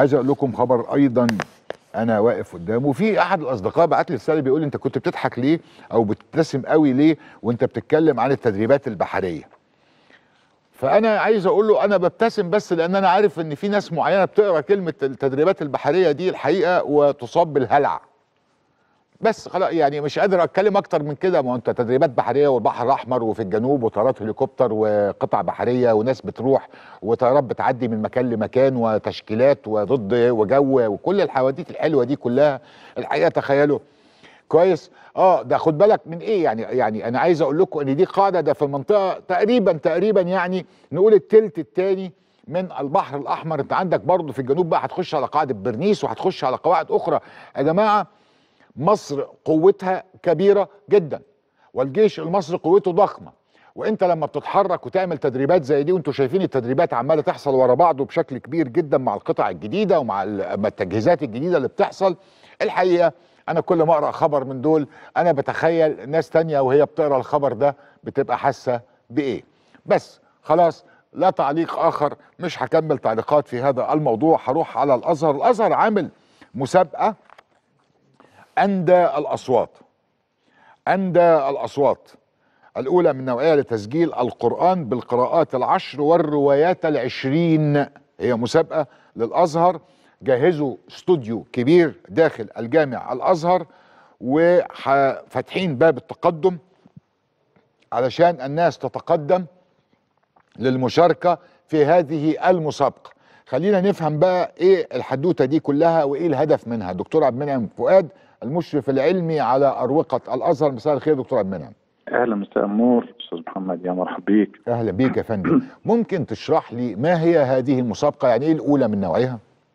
عايز اقول لكم خبر ايضا انا واقف قدامه في احد الاصدقاء بعت لي رساله بيقول لي انت كنت بتضحك ليه او بتبتسم قوي ليه وانت بتتكلم عن التدريبات البحريه فانا عايز اقول له انا ببتسم بس لان انا عارف ان في ناس معينه بتقرا كلمه التدريبات البحريه دي الحقيقه وتصاب بالهلع بس خلاص يعني مش قادر اتكلم اكتر من كده ما هو انت تدريبات بحريه والبحر الاحمر وفي الجنوب وطيارات هليكوبتر وقطع بحريه وناس بتروح وطيارات بتعدي من مكان لمكان وتشكيلات وضد وجو وكل الحواديت الحلوه دي كلها الحقيقه تخيلوا كويس اه ده خد بالك من ايه يعني يعني انا عايز اقول لكم ان دي قاعده ده في المنطقه تقريبا تقريبا يعني نقول التلت التاني من البحر الاحمر انت عندك برضه في الجنوب بقى هتخش على قاعده برنيس وهتخش على قواعد اخرى يا جماعه مصر قوتها كبيره جدا والجيش المصري قوته ضخمه وانت لما بتتحرك وتعمل تدريبات زي دي وانتوا شايفين التدريبات عماله تحصل ورا بعض وبشكل كبير جدا مع القطع الجديده ومع التجهيزات الجديده اللي بتحصل الحقيقه انا كل ما اقرا خبر من دول انا بتخيل ناس تانية وهي بتقرا الخبر ده بتبقى حاسه بايه بس خلاص لا تعليق اخر مش هكمل تعليقات في هذا الموضوع هروح على الازهر الازهر عامل مسابقه اندى الاصوات اندى الاصوات الاولى من نوعيه لتسجيل القران بالقراءات العشر والروايات العشرين هي مسابقه للازهر جهزوا استوديو كبير داخل الجامع الازهر وفاتحين باب التقدم علشان الناس تتقدم للمشاركه في هذه المسابقه خلينا نفهم بقى ايه الحدوته دي كلها وايه الهدف منها دكتور عبد المنعم فؤاد المشرف العلمي على اروقه الازهر مساء الخير دكتور عبد المنعم اهلا مساء النور استاذ محمد يا مرحبا بيك اهلا بيك يا فندم ممكن تشرح لي ما هي هذه المسابقه يعني ايه الاولى من نوعها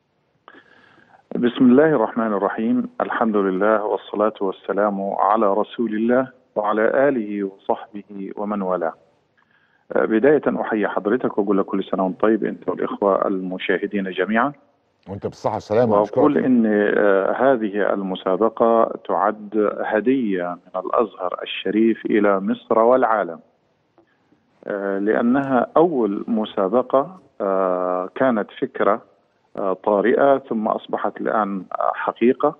بسم الله الرحمن الرحيم الحمد لله والصلاة والسلام على رسول الله وعلى آله وصحبه ومن والاه بداية أحيي حضرتك وأقول لك كل سنة وأنت طيب أنت والإخوة المشاهدين جميعا وانت بالصحة والسلامة وأقول إن هذه المسابقة تعد هدية من الأزهر الشريف إلى مصر والعالم لأنها أول مسابقة كانت فكرة طارئة ثم أصبحت الآن حقيقة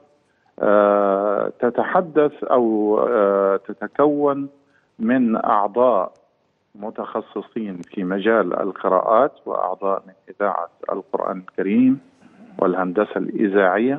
تتحدث أو تتكون من أعضاء متخصصين في مجال القراءات وأعضاء من إذاعة القرآن الكريم والهندسة الإذاعية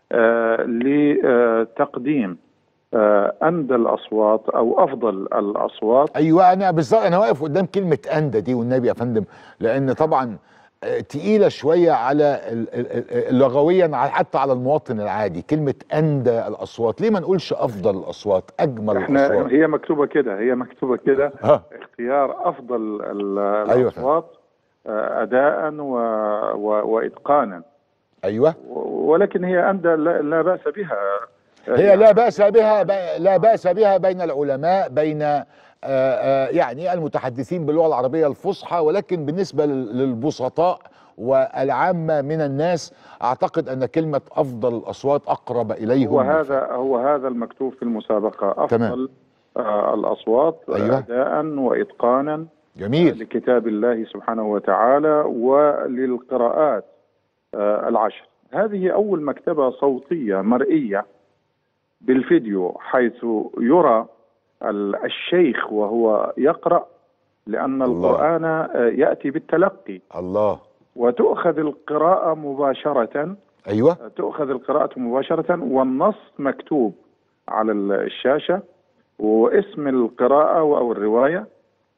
لتقديم أندى الأصوات أو أفضل الأصوات أيوة أنا بالظبط أنا واقف قدام كلمة أندى دي والنبي يا فندم لأن طبعا تقيلة شوية على لغويا حتى على المواطن العادي كلمة أندى الأصوات ليه ما نقولش أفضل الأصوات أجمل احنا الأصوات هي مكتوبة كده هي مكتوبة كده ها. اختيار أفضل ال- أيوة. الأصوات آه، أداء و... و... وإتقانا أيوة و- ولكن هي أندى لا, لا بأس بها هي لا بأس بها ب- لا بأس بها بين العلماء بين آه، آه، يعني المتحدثين باللغة العربية الفصحى ولكن بالنسبة لل- للبسطاء والعامة من الناس أعتقد أن كلمة أفضل الأصوات أقرب إليهم هو من هذا هو هذا المكتوب في المسابقة أفضل تمام. آه الأصوات أيوة. أداء وإتقانا جميل لكتاب الله سبحانه وتعالى وللقراءات آه، العشر هذه أول مكتبة صوتية مرئية بالفيديو حيث يرى ال- الشيخ وهو يقرأ لأن الله. القرآن آه، يأتي بالتلقي الله وتؤخذ القراءة مباشرة أيوة تؤخذ القراءة مباشرة والنص مكتوب على الشاشة واسم القراءة أو الرواية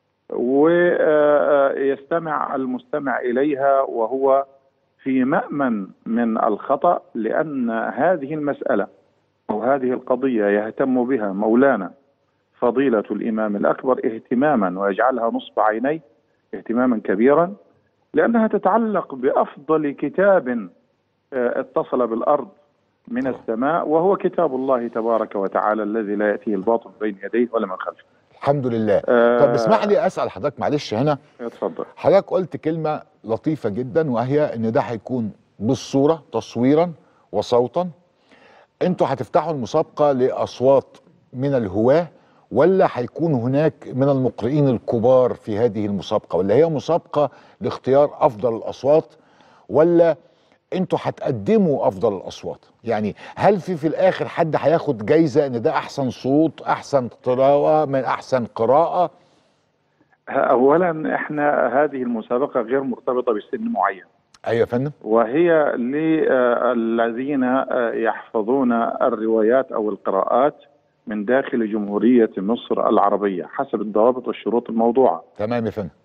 ويستمع المستمع إليها وهو في مأمن من الخطأ لأن هذه المسألة أو هذه القضية يهتم بها مولانا فضيلة الإمام الأكبر اهتماما ويجعلها نصب عينيه اهتماما كبيرا لأنها تتعلق بأفضل كتاب آه، اتصل بالأرض من السماء وهو كتاب الله تبارك وتعالى الذي لا يأتيه الباطل بين يديه ولا من خلفه الحمد لله آه، طب اسمح لي أسأل حضرتك معلش هنا اتفضل حضرتك قلت كلمة لطيفة جدا وهي ان ده هيكون بالصورة تصويرا وصوتا انتوا هتفتحوا المسابقة لأصوات من الهواة ولا هيكون هناك من المقرئين الكبار في هذه المسابقة ولا هي مسابقة لاختيار أفضل الأصوات ولا انتوا هتقدموا افضل الاصوات يعني هل في في الاخر حد هياخد جايزه ان ده احسن صوت احسن تلاوه من احسن قراءه اولا احنا هذه المسابقه غير مرتبطه بسن معين ايوه يا فندم وهي للذين يحفظون الروايات او القراءات من داخل جمهوريه مصر العربيه حسب الضوابط والشروط الموضوعه تمام يا فندم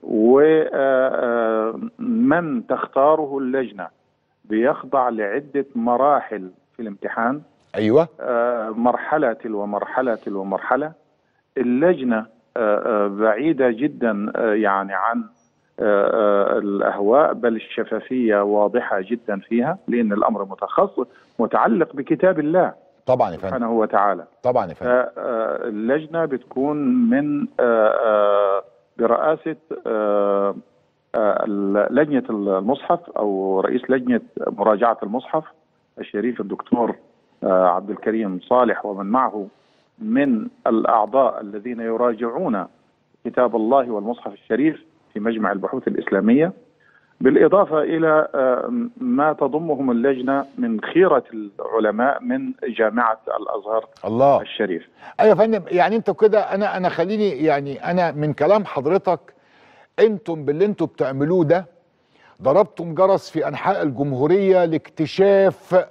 ومن تختاره اللجنه بيخضع لعده مراحل في الامتحان ايوه آه، مرحله تلو مرحله تلو مرحله اللجنه آه، آه، بعيده جدا آه، يعني عن آه، آه، الاهواء بل الشفافيه واضحه جدا فيها لان الامر متخصص متعلق بكتاب الله طبعا يا فندم سبحانه وتعالى طبعا يا فندم فاللجنه بتكون من آه، آه، برئاسه آه، آه، لجنه المصحف او رئيس لجنه مراجعه المصحف الشريف الدكتور آه، عبد الكريم صالح ومن معه من الاعضاء الذين يراجعون كتاب الله والمصحف الشريف في مجمع البحوث الاسلاميه بالاضافه الى آه، ما تضمهم اللجنه من خيره العلماء من جامعه الازهر الله الشريف ايوه يا فندم يعني انتوا كده انا انا خليني يعني انا من كلام حضرتك انتم باللي انتوا بتعملوه ده ضربتم جرس في انحاء الجمهوريه لاكتشاف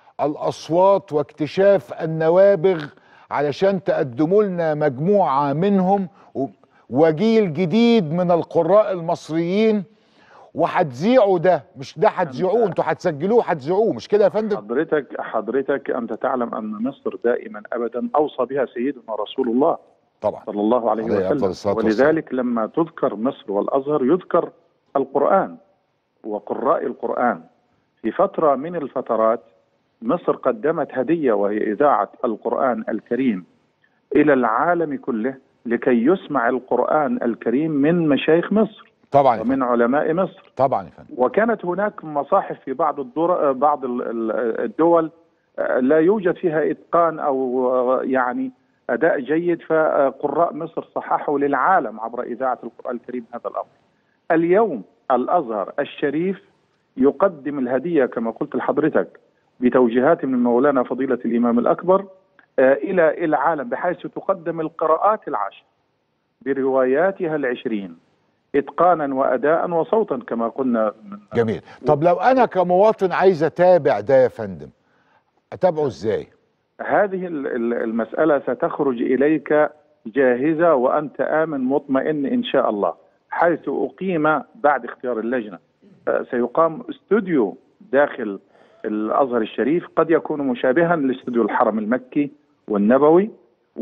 الاصوات واكتشاف النوابغ علشان تقدموا لنا مجموعه منهم و- وجيل جديد من القراء المصريين وهتذيعوا ده مش ده هتذيعوه انتوا هتسجلوه هتذيعوه مش كده يا فندم حضرتك حضرتك انت تعلم ان مصر دائما ابدا اوصى بها سيدنا رسول الله طبعا صلى الله عليه عليه أفضل وسلم الصلاة ولذلك لما تذكر مصر والازهر يذكر القران وقراء القران في فتره من الفترات مصر قدمت هديه وهي اذاعه القران الكريم الى العالم كله لكي يسمع القران الكريم من مشايخ مصر طبعا يا فندم ومن علماء مصر طبعا يا فندم وكانت هناك مصاحف في بعض الدور بعض ال- ال- الدول آه، لا يوجد فيها اتقان او آه، يعني اداء جيد فقراء مصر صححوا للعالم عبر اذاعه القران الكريم هذا الامر. اليوم الازهر الشريف يقدم الهديه كما قلت لحضرتك بتوجيهات من مولانا فضيله الامام الاكبر آه، الى العالم بحيث تقدم القراءات العشر برواياتها العشرين اتقانا واداء وصوتا كما قلنا من جميل طب لو انا كمواطن عايز اتابع ده يا فندم اتابعه ازاي هذه ال- ال- المسألة ستخرج إليك جاهزة وأنت آمن مطمئن إن شاء الله حيث أقيم بعد اختيار اللجنة آه، سيقام استوديو داخل الأزهر الشريف قد يكون مشابها لاستوديو الحرم المكي والنبوي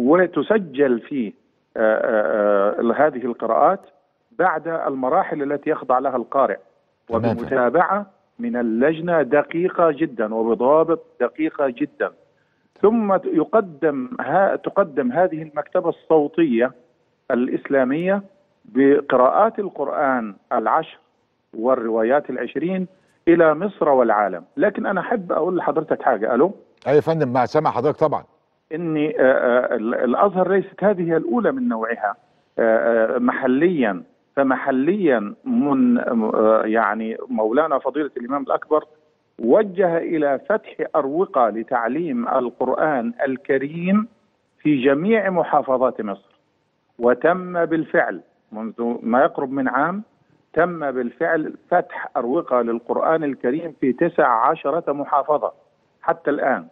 وتسجل فيه آه، آه، آه، هذه القراءات بعد المراحل التي يخضع لها القارئ تمام. وبمتابعة من اللجنة دقيقة جدا وبضوابط دقيقة جدا ثم يقدم ها تقدم هذه المكتبة الصوتية الإسلامية بقراءات القرآن العشر والروايات العشرين إلى مصر والعالم لكن أنا أحب أقول لحضرتك حاجة ألو ايوه يا فندم مع سامع حضرتك طبعا اني آه، آه، ال- الازهر ليست هذه هي الاولى من نوعها آه، آه، محليا فمحليا من آه، يعني مولانا فضيله الامام الاكبر وجه الى فتح اروقه لتعليم القران الكريم في جميع محافظات مصر وتم بالفعل منذ ما يقرب من عام تم بالفعل فتح اروقه للقران الكريم في تسع عشره محافظه حتى الان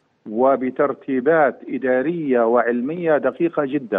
وبترتيبات إدارية وعلمية دقيقة جدا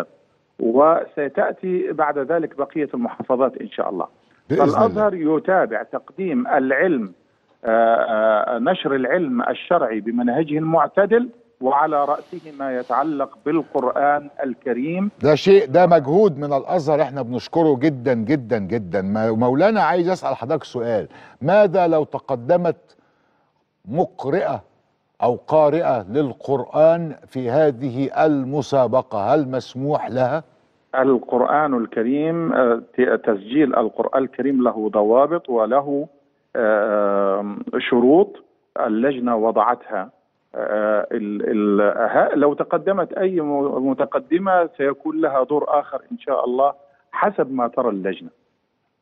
وستأتي بعد ذلك بقية المحافظات إن شاء الله بإذن الله فالأزهر يتابع تقديم العلم آه، آه، نشر العلم الشرعي بمنهجه المعتدل وعلى رأسه ما يتعلق بالقرآن الكريم ده شيء ده مجهود من الازهر احنا بنشكره جدا جدا جدا ما- مولانا عايز اسال حضرتك سؤال ماذا لو تقدمت مقرئه او قارئه للقران في هذه المسابقه هل مسموح لها القرآن الكريم آه، ت- تسجيل القرآن الكريم له ضوابط وله آه، شروط اللجنة وضعتها آه، ال- ال- ها- لو تقدمت أي م- متقدمة سيكون لها دور آخر إن شاء الله حسب ما ترى اللجنة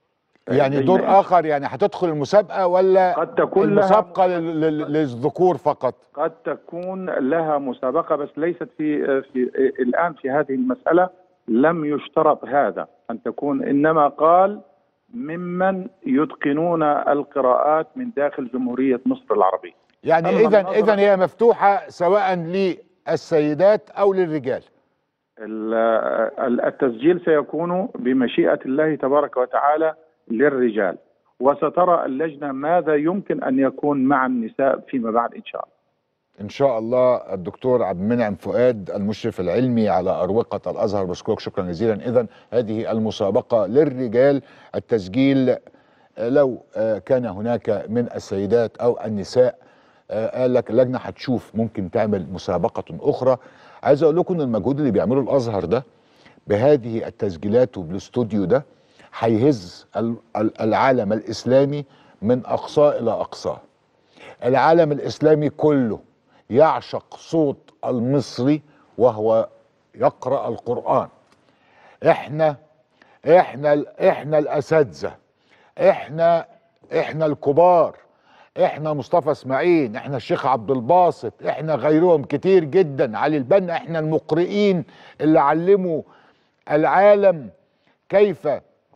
يعني بين دور اخر يعني هتدخل المسابقه ولا قد تكون لها المسابقه لل- لل- للذكور فقط قد تكون لها مسابقة بس ليست في في الآن في هذه المسألة لم يشترط هذا أن تكون إنما قال ممن يتقنون القراءات من داخل جمهورية مصر العربية يعني أما اذا النظرة- اذا هي مفتوحه سواء للسيدات او للرجال ال- ال- التسجيل سيكون بمشيئة الله تبارك وتعالى للرجال وسترى اللجنة ماذا يمكن أن يكون مع النساء فيما بعد إن شاء الله ان شاء الله الدكتور عبد المنعم فؤاد المشرف العلمي على اروقه الازهر بشكرك شكرا جزيلا اذا هذه المسابقه للرجال التسجيل آه، لو آه، كان هناك من السيدات او النساء آه، قال لك اللجنه هتشوف ممكن تعمل مسابقه اخرى عايز اقول لكم ان المجهود اللي بيعمله الازهر ده بهذه التسجيلات وبالاستوديو ده هيهز ال- ال- العالم الاسلامي من اقصاه الى اقصاه العالم الاسلامي كله يعشق صوت المصري وهو يقرا القران احنا احنا ال- احنا الاساتذه احنا احنا الكبار احنا مصطفى اسماعيل احنا الشيخ عبد الباسط احنا غيرهم كتير جدا علي البنا احنا المقرئين اللي علموا العالم كيف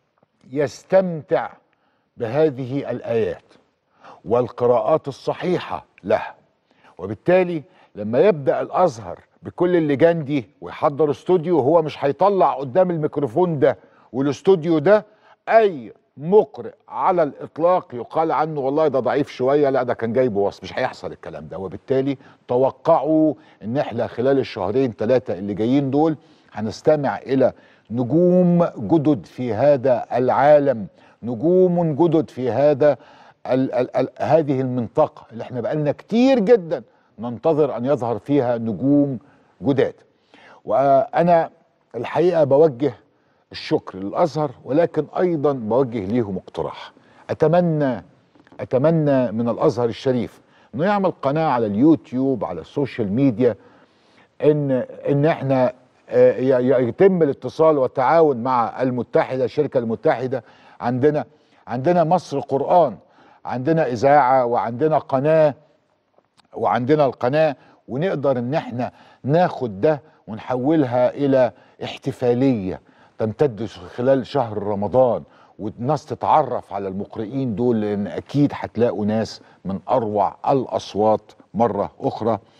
يستمتع بهذه الايات والقراءات الصحيحه لها وبالتالي لما يبدا الازهر بكل اللجان دي ويحضر استوديو هو مش هيطلع قدام الميكروفون ده والاستوديو ده اي مقرئ على الاطلاق يقال عنه والله ده ضعيف شويه لا ده كان جايبه وصف مش هيحصل الكلام ده وبالتالي توقعوا ان احنا خلال الشهرين ثلاثه اللي جايين دول هنستمع الى نجوم جدد في هذا العالم نجوم جدد في هذا ال ال ال هذه المنطقة اللي احنا بقالنا كتير جدا ننتظر أن يظهر فيها نجوم جداد وأنا الحقيقة بوجه الشكر للأزهر ولكن أيضا بوجه ليهم اقتراح أتمنى أتمنى من الأزهر الشريف أنه يعمل قناة على اليوتيوب على السوشيال ميديا ان ان احنا آه، ي- ي- يتم الاتصال والتعاون مع المتحده الشركه المتحده عندنا عندنا مصر قران عندنا اذاعه وعندنا قناه وعندنا القناه ونقدر ان احنا ناخد ده ونحولها الى احتفاليه تمتد خلال شهر رمضان والناس تتعرف على المقرئين دول لان اكيد هتلاقوا ناس من اروع الاصوات مره اخرى